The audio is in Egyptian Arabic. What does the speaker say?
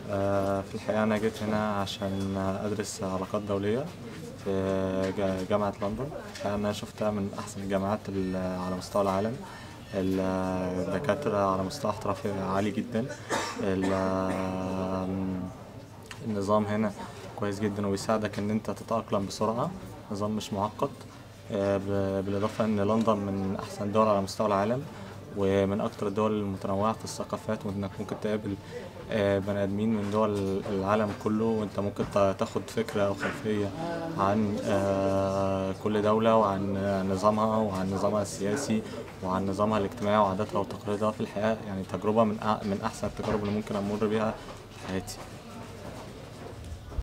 آه، في الحقيقة أنا جيت هنا عشان أدرس علاقات دولية في جا- جامعة لندن الحقيقة أنا شفتها من أحسن الجامعات ال- على مستوى العالم الدكاترة على مستوى احترافي عالي جدا ال- النظام هنا كويس جدا وبيساعدك إن أنت تتأقلم بسرعة نظام مش معقد آه، ب- بالإضافة إن لندن من أحسن الدول على مستوى العالم ومن أكتر الدول المتنوعة في الثقافات وإنك ممكن تقابل آه، بني آدمين من دول العالم كله وأنت ممكن تا- تاخد فكرة أو خلفية عن آه، كل دولة وعن نظامها وعن نظامها السياسي وعن نظامها الاجتماعي وعاداتها وتقاليدها في الحياة يعني تجربة من أع- من أحسن التجارب اللي ممكن أمر بيها في حياتي